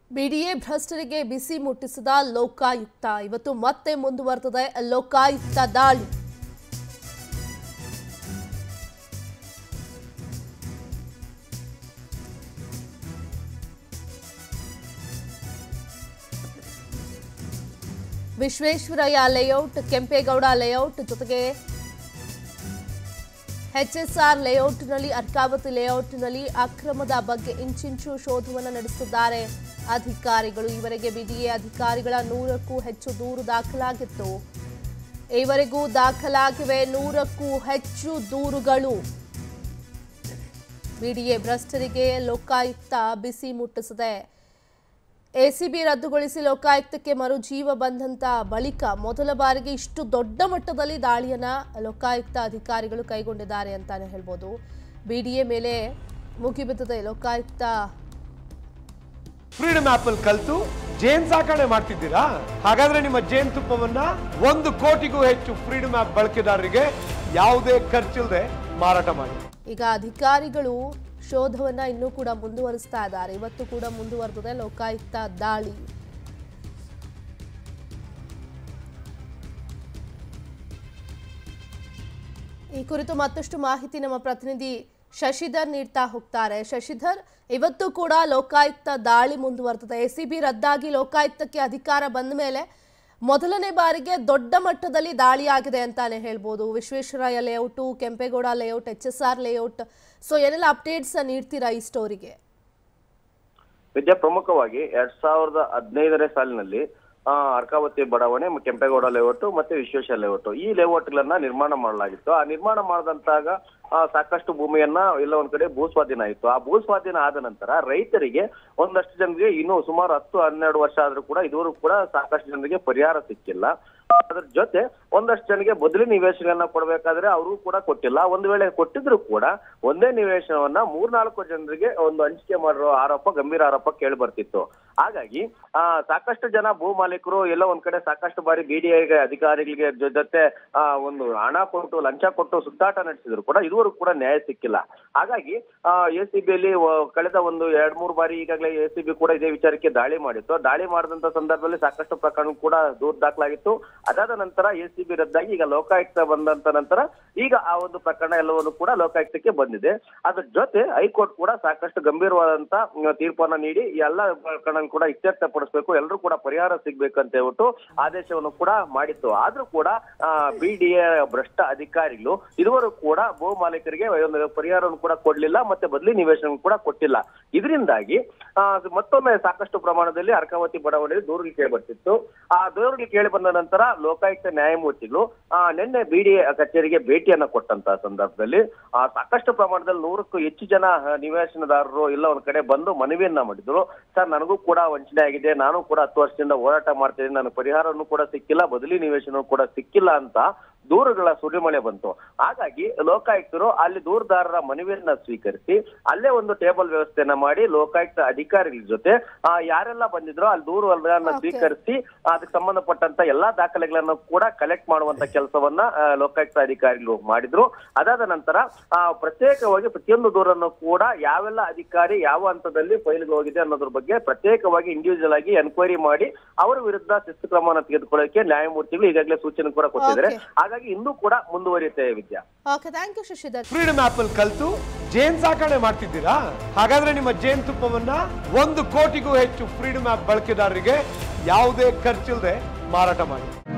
BDA ಭ್ರಷ್ಟರಿಗೆ ಬಿಸಿ ಮುಟ್ಟಿಸಿದ ಲೋಕಾಯುಕ್ತ ಇವತ್ತು ಮತ್ತೆ ಮುಂದುವರೆದಿದೆ ಲೋಕಾಯುಕ್ತ ದಾಳಿ ವಿಶ್ವೇಶ್ವರಯ್ಯ ಲೇಔಟ್ ಕೆಂಪೇಗೌಡ ಲೇಔಟ್ ಜೊತೆಗೆ ಎಚ್ಎಸ್ಆರ್ ಲೇಔಟ್ನಲ್ಲಿ ಅರ್ಕಾವತಿ ಲೇಔಟ್ನಲ್ಲಿ ಅಕ್ರಮದ ಬಗ್ಗೆ ಇಂಚಿಂಚು ಶೋಧವನ್ನು ನಡೆಸಿದ್ದಾರೆ ಅಧಿಕಾರಿಗಳು ಈವರೆಗೆ ಬಿಡಿಎ ಅಧಿಕಾರಿಗಳ ನೂರಕ್ಕೂ ಹೆಚ್ಚು ದೂರು ದಾಖಲಾಗಿತ್ತು ಈವರೆಗೂ ದಾಖಲಾಗಿವೆ ನೂರಕ್ಕೂ ಹೆಚ್ಚು ದೂರುಗಳು ಬಿಡಿಎ ಭ್ರಷ್ಟರಿಗೆ ಲೋಕಾಯುಕ್ತ ಬಿಸಿ ಮುಟ್ಟಿಸಿದೆ ಎಸಿಬಿ ರದ್ದುಗೊಳಿಸಿ ಲೋಕಾಯುಕ್ತಕ್ಕೆ ಮರುಜೀವ ಬಂದಂತ ಬಳಿಕ ಮೊದಲ ಬಾರಿಗೆ ಇಷ್ಟು ದೊಡ್ಡ ಮಟ್ಟದಲ್ಲಿ ದಾಳಿಯನ್ನ ಲೋಕಾಯುಕ್ತ ಅಧಿಕಾರಿಗಳು ಕೈಗೊಂಡಿದ್ದಾರೆ ಅಂತಾನೆ ಹೇಳ್ಬೋದು ಬಿಡಿಎ ಮೇಲೆ ಮುಗಿಬಿದ್ದಿದೆ ಲೋಕಾಯುಕ್ತ ಫ್ರೀಡಮ್ ಆಪ್ ಅಲ್ಲಿ ಕಲ್ತು ಜೇನ್ ಸಾಕಣೆ ಮಾಡ್ತಿದ್ದೀರಾ ಹಾಗಾದ್ರೆ ನಿಮ್ಮ ಜೇನ್ ತುಪ್ಪವನ್ನ ಒಂದು ಕೋಟಿಗೂ ಹೆಚ್ಚು ಫ್ರೀಡಮ್ ಆಪ್ ಬಳಕೆದಾರರಿಗೆ ಯಾವುದೇ ಖರ್ಚಿಲ್ಲದೆ ಮಾರಾಟ ಮಾಡಿ ಈಗ ಅಧಿಕಾರಿಗಳು ಶೋಧವನ್ನ ಇನ್ನೂ ಕೂಡ ಮುಂದುವರಿಸ್ತಾ ಇದ್ದಾರೆ ಇವತ್ತು ಕೂಡ ಮುಂದುವರೆದಿದೆ ಲೋಕಾಯುಕ್ತ ದಾಳಿ ಈ ಕುರಿತು ಮತ್ತಷ್ಟು ಮಾಹಿತಿ ನಮ್ಮ ಪ್ರತಿನಿಧಿ ಶಶಿಧರ್ ನೀಡ್ತಾ ಹೋಗ್ತಾರೆ ಶಶಿಧರ್ ಇವತ್ತು ಕೂಡ ಲೋಕಾಯುಕ್ತ ದಾಳಿ ಮುಂದುವರೆದಿದೆ ಎಸಿಬಿ ರದ್ದಾಗಿ ಲೋಕಾಯುಕ್ತಕ್ಕೆ ಅಧಿಕಾರ ಬಂದ ಮೇಲೆ ಮೊದಲನೇ ಬಾರಿಗೆ ದೊಡ್ಡ ಮಟ್ಟದಲ್ಲಿ ದಾಳಿ ಆಗಿದೆ ಅಂತಾನೆ ಹೇಳ್ಬೋದು Visvesvaraya layout Kempegowda layout H S R layout so ಏನೆಲ್ಲ ಅಪ್ಡೇಟ್ಸ್ ನೀಡ್ತೀರಾ ಈ ಸ್ಟೋರಿಗೆ ವಿದ್ಯಾ ಪ್ರಮುಖವಾಗಿ ಎರಡ್ ಸಾವಿರದ ಹದಿನೈದನೇ ಸಾಲಿನಲ್ಲಿ ಆ, ಅರ್ಕಾವತಿ ಬಡಾವಣೆ ಮ- ಕೆಂಪೇಗೌಡ ಲೇಔಟ್ ಮತ್ತೆ ವಿಶ್ವೇಶ್ವರ ಲೇಔಟ್ ಈ ಲೇಔಟ್ಗಳನ್ನ ನಿರ್ಮಾಣ ಮಾಡಲಾಗಿತ್ತು ಆ ನಿರ್ಮಾಣ ಮಾಡಿದಂತಾಗ ಆ, ಸಾಕಷ್ಟು ಭೂಮಿಯನ್ನ ಎಲ್ಲ ಒಂದ್ ಕಡೆ ಭೂಸ್ವಾಧೀನ ಆಯಿತು ಆ ಭೂಸ್ವಾಧೀನ ಆದ ನಂತರ ರೈತರಿಗೆ ಒಂದಷ್ಟು ಜನರಿಗೆ ಇನ್ನೂ ಸುಮಾರು ಹತ್ತು ಹನ್ನೆರಡು ವರ್ಷ ಆದ್ರೂ ಕೂಡ ಇದುವರೆಗೂ ಕೂಡ ಸಾಕಷ್ಟು ಜನರಿಗೆ ಪರಿಹಾರ ಸಿಕ್ಕಿಲ್ಲ ಅದ್ರ ಜೊತೆ ಒಂದಷ್ಟು ಜನಕ್ಕೆ ಬದಲಿ ನಿವೇಶನವನ್ನ ಕೊಡ್ಬೇಕಾದ್ರೆ ಅವರು ಕೂಡ ಕೊಟ್ಟಿಲ್ಲ ಒಂದು ವೇಳೆ ಕೊಟ್ಟಿದ್ರು ಕೂಡ ಒಂದೇ ನಿವೇಶನವನ್ನ ಮೂರ್ನಾಲ್ಕು ಜನರಿಗೆ ಒಂದು ಹಂಚಿಕೆ ಮಾಡಿರೋ ಆರೋಪ ಗಂಭೀರ ಆರೋಪ ಕೇಳಿ ಬರ್ತಿತ್ತು ಹಾಗಾಗಿ ಆ ಸಾಕಷ್ಟು ಜನ ಭೂ ಮಾಲೀಕರು ಎಲ್ಲ ಒಂದ್ ಕಡೆ ಸಾಕಷ್ಟು ಬಾರಿ ಬಿಡಿಐಗೆ ಅಧಿಕಾರಿಗಳಿಗೆ ಜೊ- ಜೊತೆ ಆ ಒಂದು ಹಣ ಕೊಟ್ಟು ಲಂಚ ಕೊಟ್ಟು ಸುತ್ತಾಟ ನಡೆಸಿದ್ರು ಕೂಡ ಇದುವರೆಗೂ ಕೂಡ ನ್ಯಾಯ ಸಿಕ್ಕಿಲ್ಲ ಹಾಗಾಗಿ ಆ ಎ ಸಿ ಬಿಯಲ್ಲಿ ಕಳೆದ ಒಂದು ಎರಡ್ ಮೂರು ಬಾರಿ ಈಗಾಗಲೇ ಎ ಸಿ ಬಿ ಕೂಡ ಇದೇ ವಿಚಾರಕ್ಕೆ ದಾಳಿ ಮಾಡಿತ್ತು ದಾಳಿ ಮಾಡಿದಂತ ಸಂದರ್ಭದಲ್ಲಿ ಸಾಕಷ್ಟು ಪ್ರಕರಣ ಕೂಡ ದೂರ ದಾಖಲಾಗಿತ್ತು ಅದಾದ ನಂತರ ಎ ಸಿ ಬಿ ರದ್ದಾಗಿ ಈಗ ಲೋಕಾಯುಕ್ತ ಬಂದಂತ ನಂತರ ಈಗ ಆ ಒಂದು ಪ್ರಕರಣ ಎಲ್ಲವನ್ನು ಕೂಡ ಲೋಕಾಯುಕ್ತಕ್ಕೆ ಬಂದಿದೆ ಅದ್ರ ಜೊತೆ ಹೈಕೋರ್ಟ್ ಕೂಡ ಸಾಕಷ್ಟು ಗಂಭೀರವಾದಂತ ಮ್, ತೀರ್ಪನ್ನ ನೀಡಿ ಈ ಎಲ್ಲ ಪ್ರಕರಣ ಕೂಡ ಇತ್ಯರ್ಥಪಡಿಸಬೇಕು ಎಲ್ಲರೂ ಕೂಡ ಪರಿಹಾರ ಸಿಗ್ಬೇಕಂತ ಹೇಳ್ಬಿಟ್ಟು ಆದೇಶವನ್ನು ಕೂಡ ಮಾಡಿತ್ತು ಆದ್ರೂ ಕೂಡ ಬಿಡಿಎ ಭ್ರಷ್ಟ ಅಧಿಕಾರಿಗಳು ಇದುವರೆಗೂ ಕೂಡ ಭೂ ಮಾಲೀಕರಿಗೆ ಒಂದು ಪರಿಹಾರವನ್ನು ಕೂಡ ಕೊಡ್ಲಿಲ್ಲ ಮತ್ತೆ ಬದಲಿ ನಿವೇಶನ ಕೂಡ ಕೊಟ್ಟಿಲ್ಲ ಇದರಿಂದಾಗಿ ಆ, ಅದು ಮತ್ತೊಮ್ಮೆ ಸಾಕಷ್ಟು ಪ್ರಮಾಣದಲ್ಲಿ ಅರ್ಕಾವತಿ ಬಡಾವಣೆಯಲ್ಲಿ ದೂರುಗಳು ಕೇಳಿ ಬರ್ತಿತ್ತು ಆ ದೂರುಗಳು ಕೇಳಿ ಬಂದ ನಂತರ ಲೋಕಾಯುಕ್ತ ನ್ಯಾಯಮೂರ್ತಿಗಳು ಆ, ನಿನ್ನೆ ಬಿಡಿಎ ಕಚೇರಿಗೆ ಭೇಟಿಯನ್ನ ಕೊಟ್ಟಂತ ಸಂದರ್ಭದಲ್ಲಿ ಆ, ಸಾಕಷ್ಟು ಪ್ರಮಾಣದಲ್ಲಿ ನೂರಕ್ಕೂ ಹೆಚ್ಚು ಜನ ಆ, ನಿವೇಶನದಾರರು ಎಲ್ಲ ಒಂದ್ ಕಡೆ ಬಂದು ಮನವಿಯನ್ನ ಮಾಡಿದ್ರು ಸರ್ ನನಗೂ ಕೂಡ ವಂಚನೆ ಆಗಿದೆ ನಾನು ಕೂಡ ಹತ್ತು ವರ್ಷದಿಂದ ಹೋರಾಟ ಮಾಡ್ತಿದ್ದೀನಿ ನನಗೆ ಪರಿಹಾರವನ್ನು ಕೂಡ ಸಿಕ್ಕಿಲ್ಲ ಬದಲಿ ನಿವೇಶನ ಕೂಡ ಸಿಕ್ಕಿಲ್ಲ ಅಂತ ದೂರುಗಳ ಸುರಿಮಳೆ ಬಂತು ಹಾಗಾಗಿ ಲೋಕಾಯುಕ್ತರು ಅಲ್ಲಿ ದೂರದಾರರ ಮನವಿಯನ್ನ ಸ್ವೀಕರಿಸಿ ಅಲ್ಲೇ ಒಂದು ಟೇಬಲ್ ವ್ಯವಸ್ಥೆಯನ್ನ ಮಾಡಿ ಲೋಕಾಯುಕ್ತ ಅಧಿಕಾರಿಗಳ ಜೊತೆ ಆ, ಯಾರೆಲ್ಲ ಬಂದಿದ್ರೋ ಅಲ್ಲಿ ದೂರುಗಳನ್ನ Okay. ಸ್ವೀಕರಿಸಿ ಅದಕ್ಕೆ ಸಂಬಂಧಪಟ್ಟಂತ ಎಲ್ಲಾ ದಾಖಲೆಗಳನ್ನು ಕೂಡ ಕಲೆಕ್ಟ್ ಮಾಡುವಂತ ಕೆಲಸವನ್ನ ಆ, ಲೋಕಾಯುಕ್ತ ಅಧಿಕಾರಿಗಳು ಮಾಡಿದ್ರು ಅದಾದ ನಂತರ ಆ, ಪ್ರತ್ಯೇಕವಾಗಿ ಪ್ರತಿಯೊಂದು ದೂರನ್ನು ಕೂಡ ಯಾವೆಲ್ಲ ಅಧಿಕಾರಿ ಯಾವ ಹಂತದಲ್ಲಿ ಫೈಲ್ಗೆ ಹೋಗಿದೆ ಅನ್ನೋದ್ರ ಬಗ್ಗೆ ಪ್ರತ್ಯೇಕವಾಗಿ ಇಂಡಿವಿಜುವಲ್ ಆಗಿ ಎನ್ಕ್ವೈರಿ ಮಾಡಿ ಅವರ ವಿರುದ್ಧ ಶಿಸ್ತು ಕ್ರಮವನ್ನು ತೆಗೆದುಕೊಳ್ಳೋಕೆ ನ್ಯಾಯಮೂರ್ತಿಗಳು ಈಗಾಗಲೇ ಸೂಚನೆ ಕೂಡ ಕೊಟ್ಟಿದ್ದಾರೆ Okay. ಹಾಗಾಗಿ ಇನ್ನೂ ಕೂಡ ಮುಂದುವರಿಯುತ್ತೆ Vidya okay thank you Shashidhar freedom app ಅಲ್ಲಿ ಕಲ್ತು ಜೇನ್ ಸಾಕಣೆ ಮಾಡ್ತಿದ್ದೀರಾ ಹಾಗಾದ್ರೆ ನಿಮ್ಮ ಜೇನ್ ತುಪ್ಪವನ್ನ ಒಂದು ಕೋಟಿಗೂ ಹೆಚ್ಚು ಫ್ರೀಡಮ್ ಆಪ್ ಬಳಕೆದಾರರಿಗೆ ಯಾವುದೇ ಖರ್ಚಿಲ್ಲದೆ ಮಾರಾಟ ಮಾಡಿ